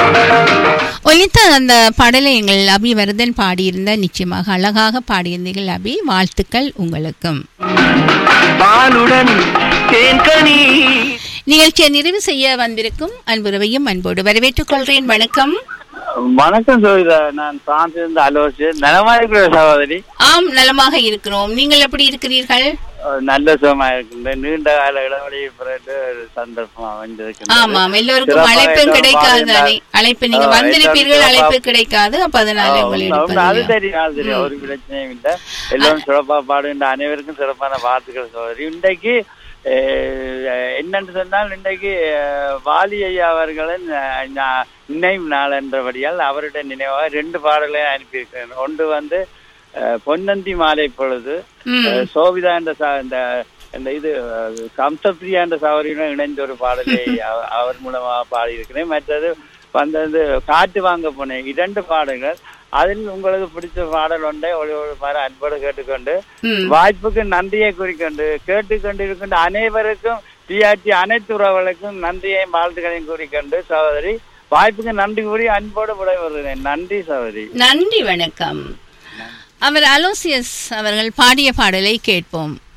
ஒலித்த அந்த பாடலை எங்கள் அபி வரதன் பாடியிருந்த நிச்சயமாக அழகாக பாடியிருந்தீர்கள் அபி வாழ்த்துக்கள் உங்களுக்கும் பாலுடன் தேன்கனி நிகழ்ச்சியை நிறைவு செய்ய வந்திருக்கும் அன்புறவையும் அன்போடு வரவேற்றுக் கொள்கிறேன் வணக்கம் வணக்கம் சோதா நான் பிரான்சிலிருந்து அலோசி நலமா இருக்கிற சகோதரி ஆம் நலமாக இருக்கிறோம் நீங்கள் எப்படி இருக்கிறீர்கள் அஹ் நல்ல சுகமா இருக்கின்றேன் நீண்ட கால இடைவெளியை பிறகு ஒரு சந்தர்ப்பம் அமைந்திருக்கின்றது ஆமாம் எல்லோருக்கும் சிறப்பாக அழைப்பும் எல்லோரும் கிடைக்காது பாடினார். தானே அழைப்பு நீங்க ஆ, வந்திருப்பீர்கள் எல்லோரும் அழைப்பு சிறப்பா- கிடைக்காது அப்ப அதனால ஆ, உங்களை உண்மை, உண்மை. அது எடுப்பதில்லை. தெரியும் அது தெரியும் ஒரு பிரச்சனையும் இல்லை எல்லோரும் சிறப்பா பாடுகின்ற அனைவருக்கும் சிறப்பான வாழ்த்துக்கள் சகோதரி இன்றைக்கு அஹ், என்னன்னு சொன்னால் இன்றைக்கு அஹ், வாலி ஐயா அவர்களின் அஹ், நா- நினைவு நாள் என்றபடியால் அவருடைய நினைவாக ரெண்டு பாடலை அனுப்பியிருக்கிறேன் ஒன்று வந்து அஹ், பொன்னந்தி மாலை பொழுது ம். அஹ், சோபிதா என்ற ச- இந்த இந்த இது அஹ், கம்சப்பிரியா என்ற சகோதரியுடன் இணைந்த ஒரு பாடலை அவ- அவர் மூலமாக பாடியிருக்கிறேன் மற்றது வந்தது காட்டு வாங்க போனேன் இரண்டு பாடல்கள் அதில் உங்களுக்கு பிடிச்ச பாடல் ஒன்றை ஒரு ஒரு மாதிரி அன்போடு கேட்டுக்கொண்டு ம். வாய்ப்புக்கு நன்றியை குறிக்கொண்டு கேட்டுக்கொண்டு இருக்கின்ற அனைவருக்கும் டிஆர்டி அனைத்து உறவுகளுக்கும் நன்றியையும் வாழ்த்துக்களையும் கூறிக்கொண்டு சகோதரி வாய்ப்புக்கு நன்றி கூறி அன்போடு விடைபெறுகிறேன் நன்றி சகோதரி நன்றி வணக்கம் அவர் அலோசியஸ் அவர்கள் பாடிய பாடலை கேட்போம்